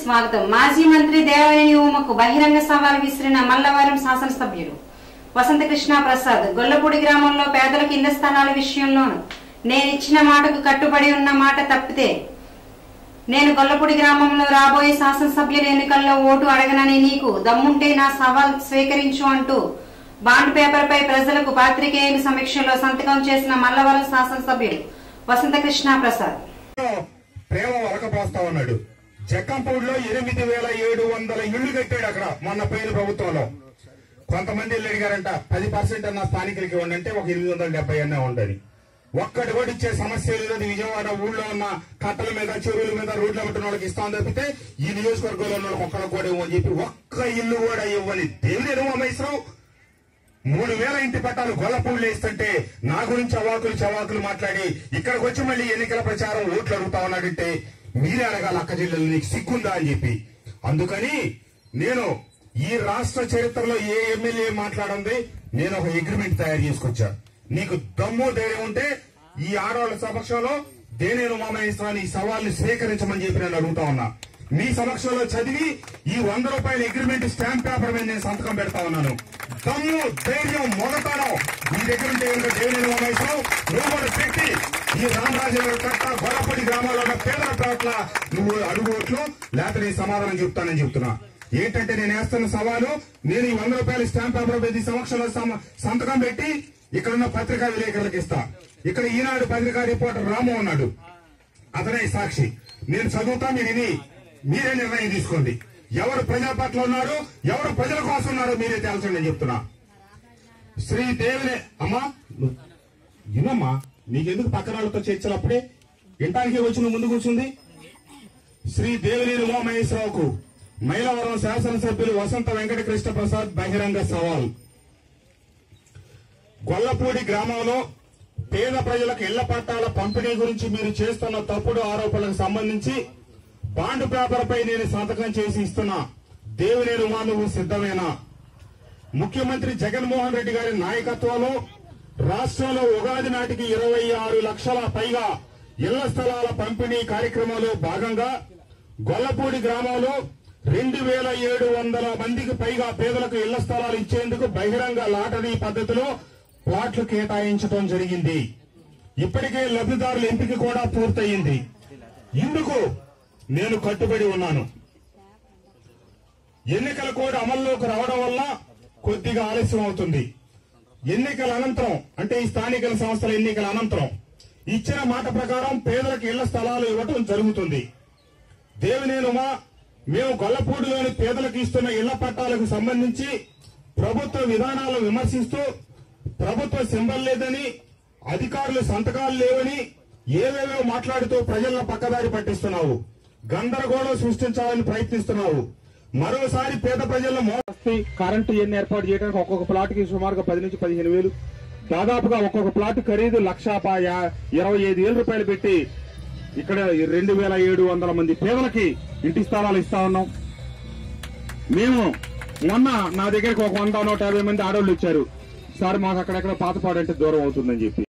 స్వాగతం మాజీ మంత్రి దేవనేని ఉమకు బహిరంగ సవాల్ విసిరిన మల్లవరం శాసనసభ్యులు వసంతకృష్ణ ప్రసాద్ గొల్లపూడి గ్రామంలో పేదలకు ఇళ్ల స్థలాల విషయంలోను నేనిచ్చిన మాటకు కట్టుబడి ఉన్న మాట తప్పితే నేను గొల్లపూడి గ్రామంలో రాబోయే శాసనసభ్యుల ఎన్నికల్లో ఓటు అడగనని నీకు దమ్ముంటే నా సవాల్ స్వీకరించు అంటూ బాండ్ పేపర్ పై ప్రజలకు పాత్రికేయుల సమీక్షలో సంతకం చేసిన మల్లవరం శాసనసభ్యుడు వసంతకృష్ణ ప్రసాద్ ప్రేమ వరకపోస్తా ఉన్నాడు జక్కంపూడిలో ఎనిమిది వేల ఏడు వందల ఇళ్లు కట్టాడు అక్కడ మొన్న పోయిన ప్రభుత్వంలో కొంతమంది ఇల్లు అడిగారంట పది పర్సెంట్ అన్న స్థానికులకి ఇవ్వండి అంటే ఒక ఎనిమిది వందల డెబ్బై అన్న ఉండని ఒక్కటి కూడా ఇచ్చే సమస్య లేదు విజయవాడ ఊళ్ళో ఉన్న కట్టల మీద చెరువుల మీద రోడ్ల పెట్టిన వాళ్ళకి ఇస్తాం తప్పితే ఈ నియోజకవర్గంలో ఉన్న వాళ్ళకి ఒక్కడికి కూడా ఇవ్వని చెప్పి ఒక్క ఇల్లు కూడా ఇవ్వని దేవుని ఉమేశ్వరం మూడు వేల ఇంటి పట్టాలు గొల్లపూళ్ళు వేస్తుంటే నా గురించి అవాకులు చవాకులు మాట్లాడి ఇక్కడికి వచ్చి మళ్ళీ ఎన్నికల ప్రచారం ఓట్లు అడుగుతా ఉన్నాడంటే మీరే అడగాలి అక్క జిల్లాలో నీకు సిగ్గుందా అని చెప్పి అందుకని నేను ఈ రాష్ట్ర చరిత్రలో ఏ ఎమ్మెల్యే మాట్లాడింది నేను ఒక అగ్రిమెంట్ తయారు చేసుకొచ్చా నీకు దమ్ము ధైర్యం ఉంటే ఈ ఆడవాళ్ళ సమక్షంలో దేనేను మామేశ్వరాన్ని ఈ సవాల్ని స్వీకరించమని చెప్పి నేను అడుగుతా ఉన్నా మీ సమక్షంలో చదివి ఈ వంద రూపాయల అగ్రిమెంట్ స్టాంప్ పేపర్ మీద నేను సంతకం పెడతా ఉన్నాను దమ్ము ధైర్యం మొదటనం మీ దగ్గర ఉంటే కనుక దేవుని ఉమేశ్వరం నువ్వు కూడా పెట్టి ఈ రామరాజు కట్ట గొడపడి గ్రామాల్లో ఉన్న పేదల పట్ల నువ్వు అడుగుట్లు లేకపోతే నీ సమాధానం చెప్తానని చెప్తున్నా ఏంటంటే నేను వేస్తున్న సవాలు నేను ఈ వంద రూపాయల స్టాంప్ పేపర్ మీద ఈ సమక్షంలో సమ- సంతకం పెట్టి ఇక్కడ ఉన్న పత్రికా విలేకరులకు ఇస్తా ఇక్కడ ఈనాడు పత్రికా రిపోర్టర్ రాము ఉన్నాడు అతనే సాక్షి నేను చదువుతా మీరు విని మీరే నిర్ణయం తీసుకోండి ఎవరు ప్రజల పట్ల ఉన్నారు ఎవరు ప్రజల కోసం ఉన్నారో మీరే తేల్చండి అని చెప్తున్నా శ్రీ దేవుని అమ్మా నువ్వు వినమ్మా నీకెందుకు పక్కన వాళ్ళతో చర్చలు అప్పుడే వినటానికి వచ్చి నువ్వు ముందు కూర్చుంది శ్రీ దేవినేని ఉమామహేశ్వరరావుకు మైలవరం శాసనసభ్యులు వసంత వెంకట కృష్ణ ప్రసాద్ బహిరంగ సవాల్ గొల్లపూడి గ్రామంలో పేద ప్రజలకు ఇళ్ల పట్టాల పంపిణీ గురించి మీరు చేస్తున్న తప్పుడు ఆరోపణలకు సంబంధించి బాండ్ పేపర్ పై నేను సంతకం చేసి ఇస్తున్నా దేవినేని ఉమా నువ్వు సిద్ధమేనా ముఖ్యమంత్రి జగన్మోహన్ రెడ్డి గారి నాయకత్వంలో రాష్ట్రంలో ఉగాది నాటికి ఇరవై ఆరు లక్షల పైగా ఇళ్ల స్థలాల పంపిణీ కార్యక్రమంలో భాగంగా గొల్లపూడి గ్రామంలో రెండు వేల ఏడు వందల మందికి పైగా పేదలకు ఇళ్ల స్థలాలు ఇచ్చేందుకు బహిరంగ లాటరీ పద్ధతిలో ప్లాట్లు కేటాయించడం జరిగింది ఇప్పటికే లబ్ధిదారుల ఎంపిక కూడా పూర్తయింది ఇందుకు నేను కట్టుబడి ఉన్నాను ఎన్నికల కోడ్ అమల్లోకి రావడం వల్ల కొద్దిగా ఆలస్యం అవుతుంది ఎన్నికల అనంతరం అంటే ఈ స్థానిక సంస్థల ఎన్నికల అనంతరం ఇచ్చిన మాట ప్రకారం పేదలకు ఇళ్ల స్థలాలు ఇవ్వటం జరుగుతుంది దేవినేనుమా మేము గొల్లపూడిలోని పేదలకు ఇస్తున్న ఇళ్ల పట్టాలకు సంబంధించి ప్రభుత్వ విధానాలను విమర్శిస్తూ ప్రభుత్వ సింబల్ లేదని అధికారులు సంతకాలు లేవని ఏవేవో మాట్లాడుతూ ప్రజలను పక్కదారి పట్టిస్తున్నావు గందరగోళం సృష్టించాలని ప్రయత్నిస్తున్నావు మరోసారి పేద ప్రజల మో ఆస్తి కరెంటు ఇవన్నీ ఏర్పాటు చేయడానికి ఒక్కొక్క ప్లాట్ కి సుమారుగా పది నుంచి పదిహేను వేలు దాదాపుగా ఒక్కొక్క ప్లాట్ ఖరీదు లక్ష పా- యా- ఇరవై ఐదు వేల రూపాయలు పెట్టి ఇక్కడ రెండు వేల ఏడు వందల మంది పేదలకి ఇంటి స్థలాలు ఇస్తా ఉన్నాం మేము మొన్న నా దగ్గరికి ఒక వంద నూట యాభై మంది ఆడవాళ్ళు వచ్చారు సార్ మాకు అక్కడెక్కడ పాతపాడంటే దూరం అవుతుందని చెప్పి